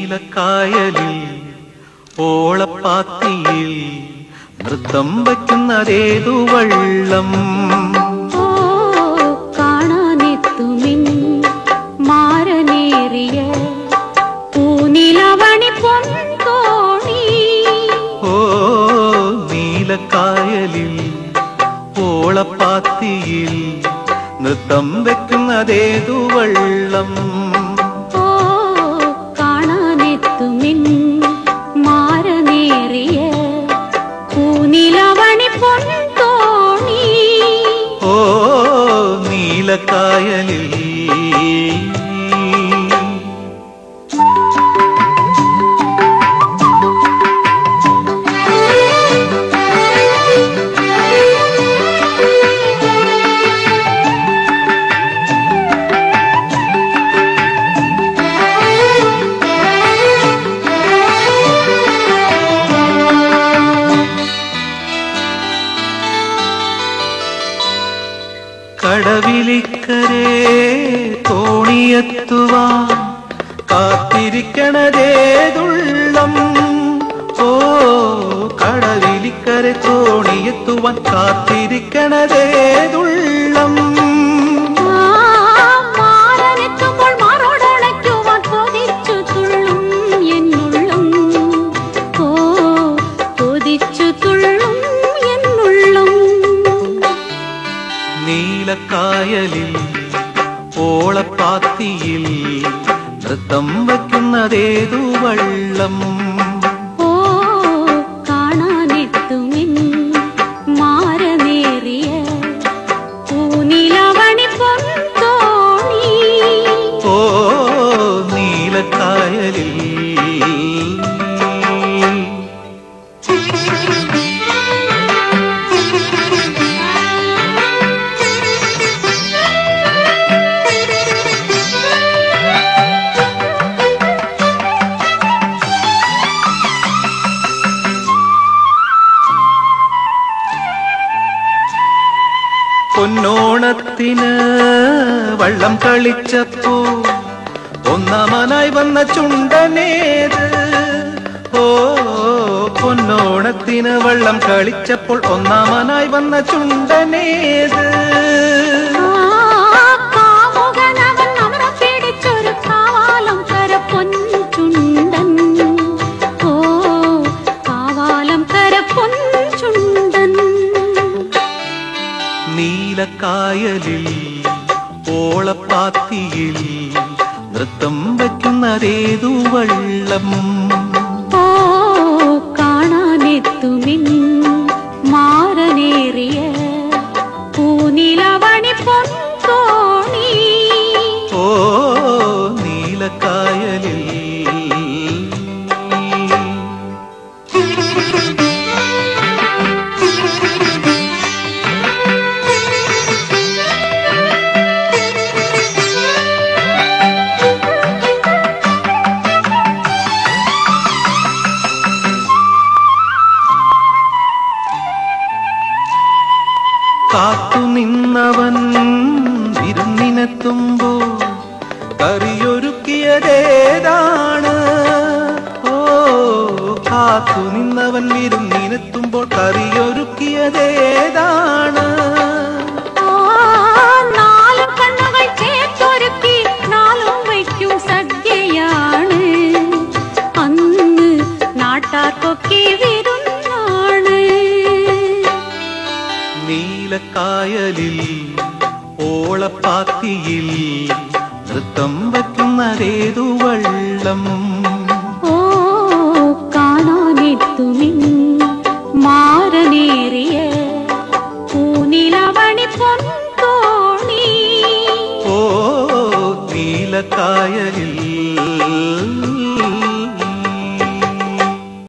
നീലക്കായലിൽ ഓളപ്പാത്തിയിൽ നൃത്തം വയ്ക്കുന്നതേതു വള്ളം ഓ കാണാനെത്തുമിൻ മാരനേറിയ പൂനിലവണി പൊൻതോണി ഓ നീലക്കായലിൽ ഓളപ്പാത്തിയിൽ നൃത്തം വെക്കുന്നതേതു വള്ളം ഓ കാണാനെത്തുമിൻ മാരനേറിയ പൂനിലവണി പൊൻതോണി ഓ നീലക്കായലിൽ കടവിലിക്കരേ തോണിയെത്തുവാൻ കാത്തിരിക്കണതേതുള്ളം ഓ കടവിലിക്കരെ തോണിയെത്തുവാൻ കാത്തിരിക്കണതേതുള്ളം ആ മാരനെത്തുമ്പോൾ മാറോടണയ്ക്കുവാൻ കൊതിച്ചു തുള്ളും എന്നുള്ളും ഓ കൊതിച്ചു തുള്ളും എന്നുള്ളും നീലക്കായലിൽ ഓളപ്പാത്തിയിൽ നൃത്തം വയ്ക്കുന്നതേതു വള്ളം ഓ കാണാനെത്തുമിൻ മാരനേറിയ പൂനിലവണി പൊൻതോണി ഓ നീലക്കായലിൽ പൊന്നോണത്തിന് വള്ളം കളിച്ചപ്പോ ഒന്നാമനായി വന്ന ചുണ്ടനേത് ഓ പൊന്നോണത്തിന് വള്ളം കളിച്ചപ്പോൾ ഒന്നാമനായി വന്ന ചുണ്ടനേത് ആ കാമുകനവൻ അമരം പിടിച്ചൊരു കാവാലം കര പൊൻചുണ്ടൻ ഓ കാവാലം കര പൊൻചുണ്ടൻ നീലക്കായലിൽ ഓളപ്പാത്തിയിൽ നൃത്തം വയ്ക്കുന്നതേതു വള്ളം ഓ കാണാനെത്തുമിൻ മാരനേറിയ പൂനിലവണി പൊൻതോണി ഓ നീലക്കായലിൽ കാത്തുനിന്നവൻ വിരുന്നിനെത്തുമ്പോ കറിയൊരുക്കിയതേതാണ് ഓ കാത്തുനിന്നവൻ വിരുന്നിനെത്തുമ്പോൾ കറിയൊരുക്കിയതേതാണ് ആ നാലു കണ്ണുകൾ ചേർത്തൊരുക്കി നാലും വയ്ക്കും സദ്യയാണ് അന്ന് നാട്ടാർക്കൊക്കെ വിരുന്നാണ് നീലക്കായലിൽ ഓളപ്പാത്തിയിൽ നൃത്തം വയ്ക്കുന്നതേതു വള്ളം ഓ കാണാനെത്തുമിൻ മാരനേറിയ പൂനിലവണി പൊൻതോണി ഓ നീലക്കായലിൽ